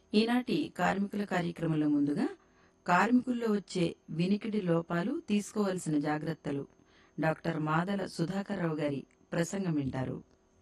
ఈనాటి కార్మికుల కార్యక్రమంలో ముందుగా కార్మికుల్లో వచ్చే వినికిడి లోపాలు తీసుకోవలసిన జాగ్రత్తలు డాక్టర్ మాదల సుధాకర్రావు గారి ప్రసంగం వింటారు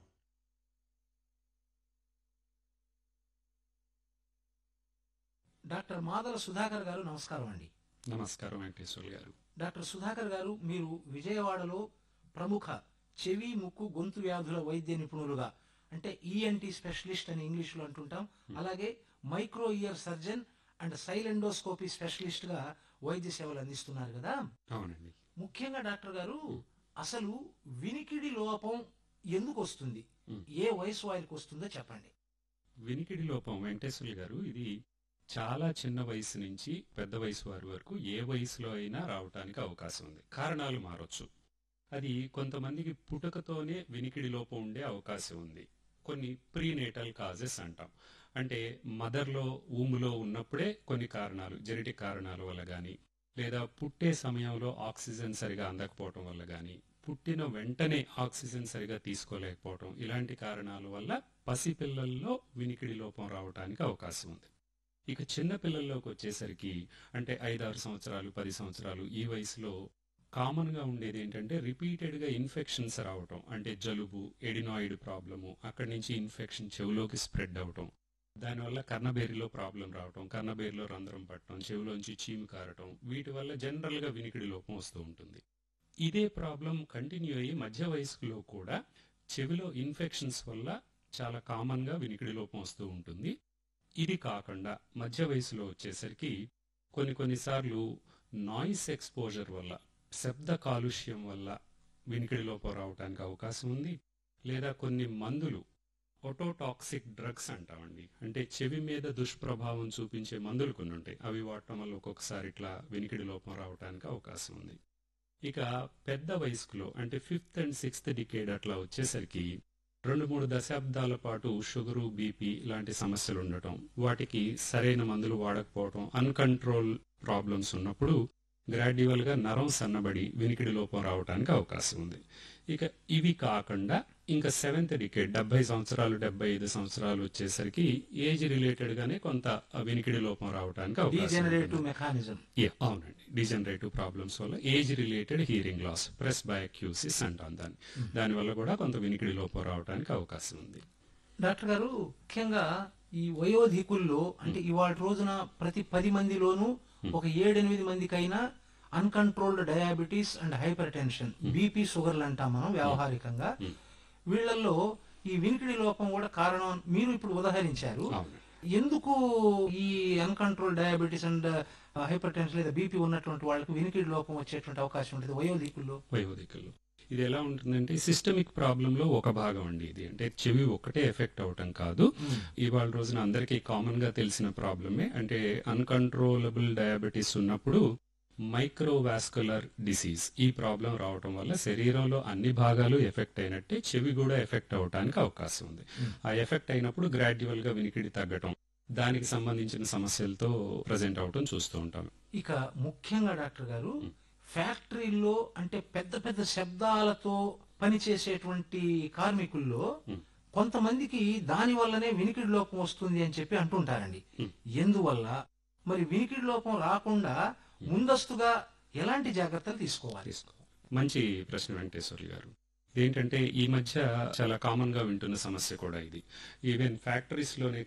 డాక్టర్ మాదల సుధాకర్ గారు నమస్కారం అండి నమస్కారం వెంకటేశ్వర్ గారు డాక్టర్ సుధాకర్ గారు మీరు విజయవాడలో ప్రముఖ చెవి ముక్కు గొంతు వ్యాధుల వైద్య నిపుణులుగా అంటే ఈఎన్టీ స్పెషలిస్ట్ అని ఇంగ్లీష్ లో అంటుంటాం అలాగే micro ear surgeon and sialendoscopy specialist గా వైద్య సేవలు అందిస్తున్నారు కదా అవునండి ముఖ్యంగా డాక్టర్ గారు అసలు వినికిడి లోపం ఎందుకు వస్తుంది మ్. ఏ వయసు వారికి వస్తుందో చెప్పండి వినికిడి లోపం వెంకటేశ్వర్లు గారు ఇది చాలా చిన్న వయసు నుంచి పెద్ద వయసు వారి వరకు ఏ వయసులో అయినా రావటానికి అవకాశం ఉంది కారణాలు మారొచ్చు అది కొంతమందికి పుట్టుకతోనే వినికిడి లోపం ఉండే అవకాశం ఉంది కొన్ని ప్రీనేటల్ కాజెస్ అంటాం అంటే మదర్లో ఊములో ఉన్నప్పుడే కొన్ని కారణాలు జెనెటిక్ కారణాల వల్ల గాని లేదా పుట్టే సమయంలో ఆక్సిజన్ సరిగా అందకపోవటం వల్ల గాని పుట్టిన వెంటనే ఆక్సిజన్ సరిగా తీసుకోలేకపోవటం ఇలాంటి కారణాల వల్ల పసిపిల్లల్లో వినికిడి లోపం రావడానికి అవకాశం ఉంది ఇక చిన్న పిల్లల్లోకి వచ్చేసరికి అంటే ఐదారు సంవత్సరాలు పది సంవత్సరాలు ఈ వయసులో కామన్ గా ఉండేది ఏంటంటే రిపీటెడ్ గా ఇన్ఫెక్షన్స్ రావటం అంటే జలుబు ఎడినాయిడ్ ప్రాబ్లము అక్కడి నుంచి ఇన్ఫెక్షన్ చెవులోకి స్ప్రెడ్ అవటం దానివల్ల కర్ణబేరిలో ప్రాబ్లం రావటం కర్ణబేరిలో రంధ్రం పట్టడం చెవిలోంచి చీము కారటం వీటి వల్ల జనరల్ గా వినికిడి లోపం వస్తూ ఉంటుంది ఇదే ప్రాబ్లం కంటిన్యూ అయ్యి మధ్య వయస్కులో కూడా చెవిలో ఇన్ఫెక్షన్స్ వల్ల చాలా కామన్ గా వినికిడి లోపం వస్తూ ఉంటుంది ఇది కాకుండా మధ్య వయసులో వచ్చేసరికి కొన్ని కొన్నిసార్లు నాయిస్ ఎక్స్పోజర్ వల్ల శబ్ద కాలుష్యం వల్ల వినికిడి లోపం రావడానికి అవకాశం ఉంది లేదా కొన్ని మందులు ఒటోటాక్సిక్ డ్రగ్స్ అంటామండి అంటే చెవి మీద దుష్ప్రభావం చూపించే మందులు కొన్ని ఉంటాయి అవి వాడటం వల్ల ఒక్కొక్కసారి ఇట్లా వినికిడి లోపం రావడానికి అవకాశం ఉంది ఇక పెద్ద వయస్కులో అంటే ఫిఫ్త్ అండ్ సిక్స్త్ డికేడ్ అట్లా వచ్చేసరికి రెండు మూడు దశాబ్దాల పాటు షుగరు బీపీ ఇలాంటి సమస్యలు ఉండటం వాటికి సరైన మందులు వాడకపోవటం అన్కంట్రోల్ ప్రాబ్లమ్స్ ఉన్నప్పుడు గ్రాడ్యువల్ గా నరం సన్నబడి వినికిడి లోపం రావడానికి అవకాశం ఉంది ఇక ఇవి కాకుండా ఇంకా సెవెంత్ డికేడ్ డెబ్బై సంవత్సరాలు డెబ్బై ఐదు సంవత్సరాలు వచ్చేసరికి ఏజ్ రిలేటెడ్ గానే కొంత వినికిడి లోపం రావడానికి అవకాశం డీజనరేటివ్ ఉంటుంది. మెకానిజం Yeah, అవునండి డిజనరేటివ్ ప్రాబ్లమ్స్ వల్ల age related hearing loss presbycusis అంటాం దాన్ని దానివల్ల కూడా కొంత వినికిడి లోపం రావడానికి అవకాశం ఉంది డాక్టర్ గారు ముఖ్యంగా ఈ వయోధికుల్లో అంటే ఇవాళ రోజున ప్రతి పది మందిలోనూ ఒక ఏడెనిమిది మందికైనా uncontrolled diabetes and hypertension BP షుగర్లు అంటాం మనం వ్యవహారికంగా Hmm. వీళ్ళల్లో ఈ వినికిడి లోపం కూడా కారణం మీరు ఇప్పుడు ఉదాహరించారు అవును ఎందుకు ఈ uncontrol diabetes and hypertension లేదా బీపీ ఉన్నటువంటి వాళ్ళకి వినికిడి లోపం వచ్చేటువంటి అవకాశం ఉంటుంది వయోధికుల్లో వయోధికులు ఇది ఎలా ఉంటుందంటే సిస్టమిక్ ప్రాబ్లం లో ఒక భాగం అండి ఇది అంటే చెవి ఒక్కటే ఎఫెక్ట్ అవటం కాదు ఇవాళ రోజున అందరికీ కామన్ గా తెలిసిన ప్రాబ్లమే అంటే అన్కంట్రోలబుల్ డయాబెటీస్ ఉన్నప్పుడు మైక్రోవాస్కులర్ డిసీజ్ ఈ ప్రాబ్లం రావటం వల్ల శరీరంలో అన్ని భాగాలు ఎఫెక్ట్ అయినట్టే చెవి కూడా ఎఫెక్ట్ అవటానికి అవకాశం ఉంది ఆ ఎఫెక్ట్ అయినప్పుడు గ్రాడ్యువల్ గా వినికిడి తగ్గటం దానికి సంబంధించిన సమస్యలతో ప్రజెంట్ అవటం చూస్తూ ఉంటాం ఇక ముఖ్యంగా డాక్టర్ గారు ఫ్యాక్టరీల్లో అంటే పెద్ద పెద్ద శబ్దాలతో పనిచేసేటువంటి కార్మికుల్లో Hmm. కొంతమందికి దాని వల్లనే వినికిడి లోపం వస్తుంది అని చెప్పి అంటుంటారండి Hmm. ఎందువల్ల మరి వినికిడి లోపం రాకుండా ముందస్తుగా ఎలాంటి జాగ్రత్తలు తీసుకోవాలి తీసుకోవాలి మంచి ప్రశ్న వెంకటేశ్వర్లు గారు ఏంటంటే ఈ మధ్య చాలా కామన్ గా వింటున్న సమస్య కూడా ఇది ఈవెన్ ఫ్యాక్టరీస్ లోనే